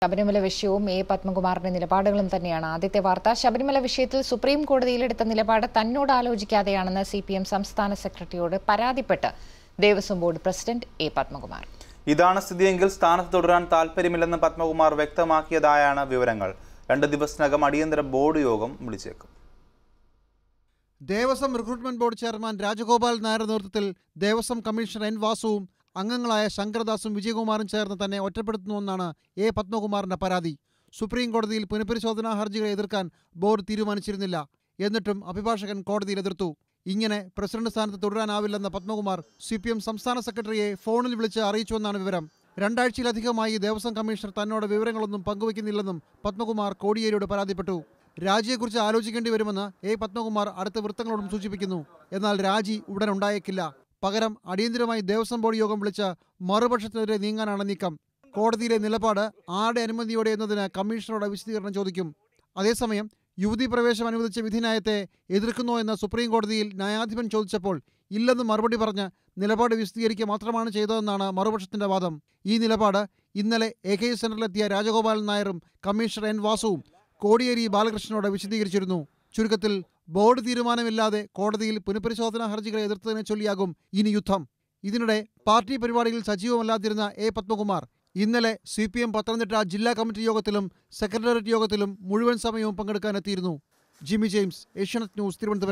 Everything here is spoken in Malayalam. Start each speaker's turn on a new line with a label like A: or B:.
A: ശബരിമല വിഷയവും എ പത്മകുമാറിന്റെ നിലപാടുകളും തന്നെയാണ് ആദ്യത്തെ വാർത്ത ശബരിമല വിഷയത്തിൽ സുപ്രീം കോടതിയിലെടുത്ത നിലപാട് തന്നോട് ആലോചിക്കാതെയാണെന്ന് സി പി എം സംസ്ഥാന സെക്രട്ടറിയോട് പരാതിപ്പെട്ട് Devaswom board president A Padmakumar
B: ഇതാണ് സ്ഥിതിയെങ്കിൽ സ്ഥാനത്ത് തുടരാൻ താൽപ്പര്യമില്ലെന്ന് പത്മകുമാർ വ്യക്തമാക്കിയതായാണ് വിവരങ്ങൾ രണ്ട് ദിവസത്തിനകം അടിയന്തര ബോർഡ് യോഗം വിളിച്ചേക്കും
C: Devaswom recruitment board chairman Rajagopal നായരുടെ നേതൃത്വത്തിൽ ദേവസ്വം കമ്മീഷണർ എൻ വാസുവും അംഗങ്ങളായ ശങ്കരദാസും വിജയകുമാറും ചേർന്ന് തന്നെ ഒറ്റപ്പെടുത്തുന്നുവെന്നാണ് എ പത്മകുമാറിന്റെ പരാതി സുപ്രീം കോടതിയിൽ പുനഃപരിശോധനാ ഹർജികളെ എതിർക്കാൻ ബോർഡ് തീരുമാനിച്ചിരുന്നില്ല എന്നിട്ടും അഭിഭാഷകൻ കോടതിയിൽ എതിർത്തു ഇങ്ങനെ പ്രസിഡന്റ് സ്ഥാനത്ത് തുടരാനാവില്ലെന്ന പത്മകുമാർ സി പി എം സംസ്ഥാന സെക്രട്ടറിയെ ഫോണിൽ വിളിച്ച് അറിയിച്ചുവെന്നാണ് വിവരം രണ്ടാഴ്ചയിലധികമായി ദേവസ്വം കമ്മീഷണർ തന്നോട് വിവരങ്ങളൊന്നും പങ്കുവയ്ക്കുന്നില്ലെന്നും പത്മകുമാർ കോടിയേരിയോട് പരാതിപ്പെട്ടു രാജിയെക്കുറിച്ച് ആലോചിക്കേണ്ടി വരുമെന്ന് എ പത്മകുമാർ അടുത്ത വൃത്തങ്ങളോടും സൂചിപ്പിക്കുന്നു എന്നാൽ രാജി ഉടൻ ഉണ്ടായേക്കില്ല പകരം അടിയന്തരമായി ദേവസ്വം ബോർഡ് യോഗം വിളിച്ച് മറുപക്ഷത്തിനെതിരെ നീങ്ങാനാണ് നീക്കം കോടതിയിലെ നിലപാട് ആരുടെ അനുമതിയോടെ എന്നതിന് കമ്മീഷണറുടെ വിശദീകരണം ചോദിക്കും അതേസമയം യുവതി പ്രവേശം അനുവദിച്ച വിധിന്യായത്തെ എതിർക്കുന്നോ എന്ന് സുപ്രീം കോടതിയിൽ ന്യായാധിപൻ ചോദിച്ചപ്പോൾ ഇല്ലെന്ന് മറുപടി പറഞ്ഞ് നിലപാട് വിശദീകരിക്കുക മാത്രമാണ് ചെയ്തതെന്നാണ് മറുപക്ഷത്തിന്റെ വാദം ഈ നിലപാട് ഇന്നലെ എ കെ സെന്ററിലെത്തിയ രാജഗോപാലൻ നായരും കമ്മീഷണർ എൻ വാസുവും കോടിയേരി ബാലകൃഷ്ണനോട് വിശദീകരിച്ചിരുന്നു ചുരുക്കത്തിൽ ബോർഡ് തീരുമാനമില്ലാതെ കോടതിയിൽ പുനഃപരിശോധനാ ഹർജികളെ എതിർത്തതിനെ ചൊല്ലിയാകും ഇനി യുദ്ധം ഇതിനിടെ പാർട്ടി പരിപാടികളിൽ സജീവമല്ലാതിരുന്ന എ പത്മകുമാർ ഇന്നലെ സി പി എം പത്തനംതിട്ട ജില്ലാ കമ്മിറ്റി യോഗത്തിലും സെക്രട്ടേറിയറ്റ് യോഗത്തിലും മുഴുവൻ സമയവും പങ്കെടുക്കാനെത്തിയിരുന്നു Jimmy James Asianet news Thiruvananthapuram